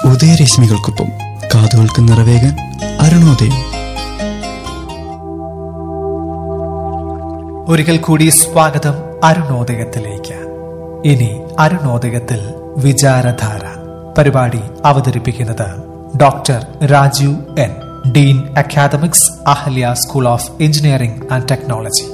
ഉദയരശ്മികൾക്കൊപ്പം കാതുകൾക്ക് നിറവേകാൻ അരുണോദയം ഒരിക്കൽ കൂടി സ്വാഗതം അരുണോദയത്തിലേക്ക് ഇനി അരുണോദയത്തിൽ വിചാരധാര പരിപാടി അവതരിപ്പിക്കുന്നത് doctor Rajeev N dean academics Ahalya school of engineering and technology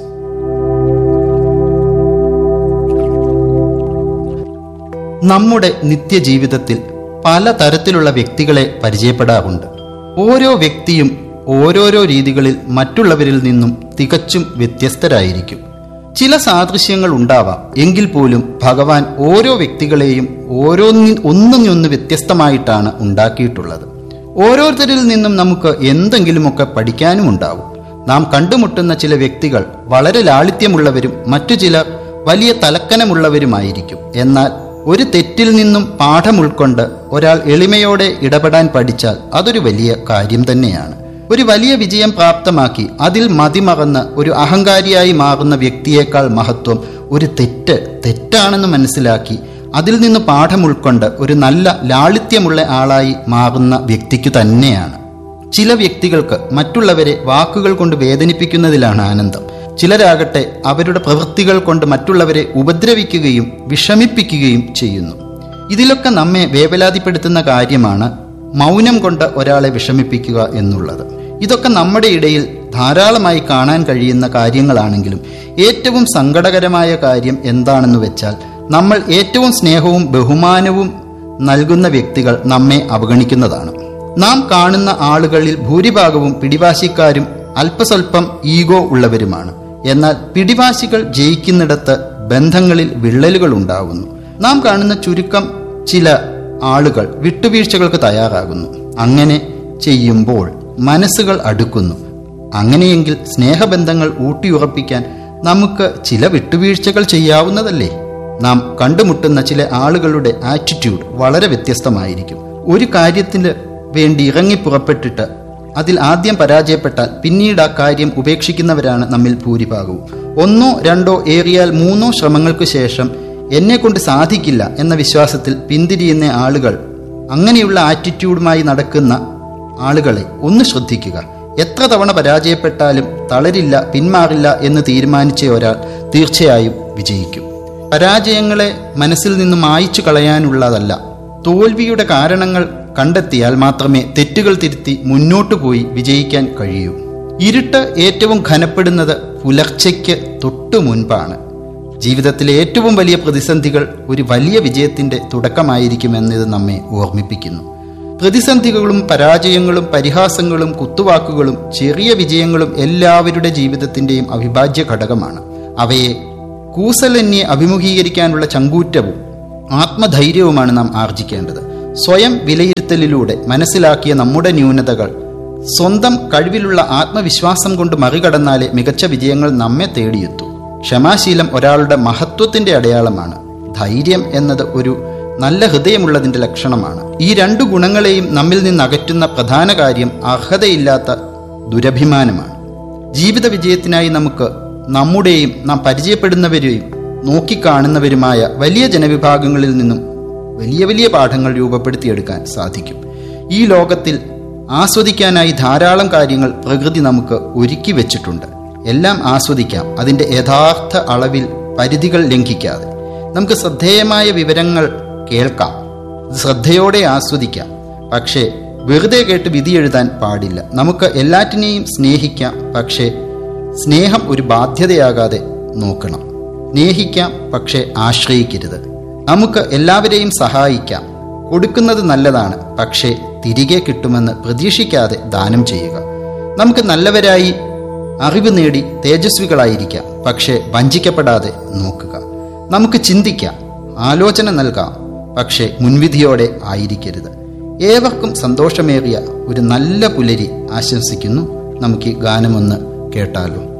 നമ്മുടെ നിത്യജീവിതത്തിൽ പല തരത്തിലുള്ള വ്യക്തികളെ പരിചയപ്പെടാറുണ്ട് ഓരോ വ്യക്തിയും ഓരോരോ രീതികളിൽ മറ്റുള്ളവരിൽ നിന്നും തികച്ചും വ്യത്യസ്തരായിരിക്കും ചില സാദൃശ്യങ്ങൾ ഉണ്ടാവാം എങ്കിൽ പോലും ഭഗവാൻ ഓരോ വ്യക്തികളെയും ഓരോന്നി ഒന്നിനൊന്ന് വ്യത്യസ്തമായിട്ടാണ് ഉണ്ടാക്കിയിട്ടുള്ളത് ഓരോരുത്തരിൽ നിന്നും നമുക്ക് എന്തെങ്കിലുമൊക്കെ പഠിക്കാനും ഉണ്ടാവും നാം കണ്ടുമുട്ടുന്ന ചില വ്യക്തികൾ വളരെ ലാളിത്യമുള്ളവരും മറ്റു ചിലർ വലിയ തലക്കനമുള്ളവരുമായിരിക്കും എന്നാൽ ഒരു തെറ്റിൽ നിന്നും പാഠം ഉൾക്കൊണ്ട് ഒരാൾ എളിമയോടെ ഇടപെടാൻ പഠിച്ചാൽ അതൊരു വലിയ കാര്യം തന്നെയാണ് ഒരു വലിയ വിജയം പ്രാപ്തമാക്കി അതിൽ മതിമറന്ന് ഒരു അഹങ്കാരിയായി മാറുന്ന വ്യക്തിയേക്കാൾ മഹത്വം ഒരു തെറ്റ് തെറ്റാണെന്ന് മനസ്സിലാക്കി അതിൽ നിന്ന് പാഠം ഉൾക്കൊണ്ട് ഒരു നല്ല ലാളിത്യമുള്ള ആളായി മാറുന്ന വ്യക്തിക്ക് തന്നെയാണ് ചില വ്യക്തികൾക്ക് മറ്റുള്ളവരെ വാക്കുകൾ കൊണ്ട് വേദനിപ്പിക്കുന്നതിലാണ് ആനന്ദം ചിലരാകട്ടെ അവരുടെ പ്രവൃത്തികൾ കൊണ്ട് മറ്റുള്ളവരെ ഉപദ്രവിക്കുകയും വിഷമിപ്പിക്കുകയും ചെയ്യുന്നു ഇതിലൊക്കെ നമ്മെ വേവലാതിപ്പെടുത്തുന്ന കാര്യമാണ് മൗനം കൊണ്ട് ഒരാളെ വിഷമിപ്പിക്കുക എന്നുള്ളത് ഇതൊക്കെ നമ്മുടെ ഇടയിൽ ധാരാളമായി കാണാൻ കഴിയുന്ന കാര്യങ്ങളാണെങ്കിലും ഏറ്റവും സങ്കടകരമായ കാര്യം എന്താണെന്ന് വെച്ചാൽ നമ്മൾ ഏറ്റവും സ്നേഹവും ബഹുമാനവും നൽകുന്ന വ്യക്തികൾ നമ്മെ അവഗണിക്കുന്നതാണ് നാം കാണുന്ന ആളുകളിൽ ഭൂരിഭാഗവും പിടിവാശിക്കാരും അല്പസ്വല്പം ഈഗോ ഉള്ളവരുമാണ് എന്നാൽ പിടിവാശികൾ ജയിക്കുന്നിടത്ത് ബന്ധങ്ങളിൽ വിള്ളലുകൾ ഉണ്ടാകുന്നു നാം കാണുന്ന ചുരുക്കം ചില ആളുകൾ വിട്ടുവീഴ്ചകൾക്ക് തയ്യാറാകുന്നു അങ്ങനെ ചെയ്യുമ്പോൾ മനസ്സുകൾ അടുക്കുന്നു അങ്ങനെയെങ്കിൽ സ്നേഹബന്ധങ്ങൾ ഊട്ടിയുറപ്പിക്കാൻ നമുക്ക് ചില വിട്ടുവീഴ്ചകൾ ചെയ്യാവുന്നതല്ലേ നാം കണ്ടുമുട്ടുന്ന ചില ആളുകളുടെ ആറ്റിറ്റ്യൂഡ് വളരെ വ്യത്യസ്തമായിരിക്കും ഒരു കാര്യത്തിന് വേണ്ടി ഇറങ്ങി പുറപ്പെട്ടിട്ട് അതിൽ ആദ്യം പരാജയപ്പെട്ടാൽ പിന്നീട് ആ കാര്യം ഉപേക്ഷിക്കുന്നവരാണ് നമ്മിൽ ഭൂരിഭാഗവും ഒന്നോ രണ്ടോ ഏറിയാൽ മൂന്നോ ശ്രമങ്ങൾക്ക് ശേഷം എന്നെ കൊണ്ട് സാധിക്കില്ല എന്ന വിശ്വാസത്തിൽ പിന്തിരിയുന്ന ആളുകൾ അങ്ങനെയുള്ള ആറ്റിറ്റ്യൂഡുമായി നടക്കുന്ന ആളുകളെ ഒന്ന് ശ്രദ്ധിക്കുക എത്ര തവണ പരാജയപ്പെട്ടാലും തളരില്ല പിന്മാറില്ല എന്ന് തീരുമാനിച്ച ഒരാൾ തീർച്ചയായും വിജയിക്കും പരാജയങ്ങളെ മനസ്സിൽ നിന്ന് മായ്ച്ചു കളയാനുള്ളതല്ല തോൽവിയുടെ കാരണങ്ങൾ കണ്ടെത്തിയാൽ മാത്രമേ തെറ്റുകൾ തിരുത്തി മുന്നോട്ടു പോയി വിജയിക്കാൻ കഴിയൂ ഇരുട്ട് ഏറ്റവും ഘനപ്പെടുന്നത് പുലർച്ചയ്ക്ക് തൊട്ടു മുൻപാണ് ജീവിതത്തിലെ ഏറ്റവും വലിയ പ്രതിസന്ധികൾ ഒരു വലിയ വിജയത്തിന്റെ തുടക്കമായിരിക്കുമെന്നത് നമ്മെ ഓർമ്മിപ്പിക്കുന്നു പ്രതിസന്ധികളും പരാജയങ്ങളും പരിഹാസങ്ങളും കുത്തുവാക്കുകളും ചെറിയ വിജയങ്ങളും എല്ലാവരുടെ ജീവിതത്തിന്റെയും അവിഭാജ്യ ഘടകമാണ് അവയെ കൂസലന്യെ അഭിമുഖീകരിക്കാനുള്ള ചങ്കൂറ്റവും ആത്മധൈര്യവുമാണ് നാം ആർജിക്കേണ്ടത് സ്വയം വിലയിരുത്തലിലൂടെ മനസ്സിലാക്കിയ നമ്മുടെ ന്യൂനതകൾ സ്വന്തം കഴിവിലുള്ള ആത്മവിശ്വാസം കൊണ്ട് മറികടന്നാലേ മികച്ച വിജയങ്ങൾ നമ്മെ തേടിയെത്തൂ ക്ഷമാശീലം ഒരാളുടെ മഹത്വത്തിന്റെ അടയാളമാണ് ധൈര്യം എന്നത് ഒരു നല്ല ഹൃദയമുള്ളതിന്റെ ലക്ഷണമാണ് ഈ രണ്ടു ഗുണങ്ങളെയും നമ്മിൽ നിന്ന് അകറ്റുന്ന പ്രധാന കാര്യം അർഹതയില്ലാത്ത ദുരഭിമാനമാണ് ജീവിത വിജയത്തിനായി നമുക്ക് നമ്മുടെയും നാം പരിചയപ്പെടുന്നവരെയും നോക്കിക്കാണുന്നവരുമായ വലിയ ജനവിഭാഗങ്ങളിൽ നിന്നും വലിയ വലിയ പാഠങ്ങൾ രൂപപ്പെടുത്തിയെടുക്കാൻ സാധിക്കും ഈ ലോകത്തിൽ ആസ്വദിക്കാനായി ധാരാളം കാര്യങ്ങൾ പ്രകൃതി നമുക്ക് ഒരുക്കി വെച്ചിട്ടുണ്ട് എല്ലാം ആസ്വദിക്കാം അതിൻ്റെ യഥാർത്ഥ അളവിൽ പരിധികൾ ലംഘിക്കാതെ നമുക്ക് ശ്രദ്ധേയമായ വിവരങ്ങൾ കേൾക്കാം ശ്രദ്ധയോടെ ആസ്വദിക്കാം പക്ഷേ വെറുതെ കേട്ട് വിധി എഴുതാൻ പാടില്ല നമുക്ക് എല്ലാറ്റിനെയും സ്നേഹിക്കാം പക്ഷേ സ്നേഹം ഒരു ബാധ്യതയാകാതെ നോക്കണം സ്നേഹിക്കാം പക്ഷേ ആശ്രയിക്കരുത് നമുക്ക് എല്ലാവരെയും സഹായിക്കാം കൊടുക്കുന്നത് നല്ലതാണ് പക്ഷേ തിരികെ കിട്ടുമെന്ന് പ്രതീക്ഷിക്കാതെ ദാനം ചെയ്യുക നമുക്ക് നല്ലവരായി അറിവ് നേടി തേജസ്വികളായിരിക്കാം പക്ഷേ വഞ്ചിക്കപ്പെടാതെ നോക്കുക നമുക്ക് ചിന്തിക്കാം ആലോചന നൽകാം പക്ഷേ മുൻവിധിയോടെ ആയിരിക്കരുത് ഏവർക്കും സന്തോഷമേറിയ ഒരു നല്ല പുലരി ആശംസിക്കുന്നു നമുക്ക് ഈ ഗാനമൊന്ന് കേട്ടാലോ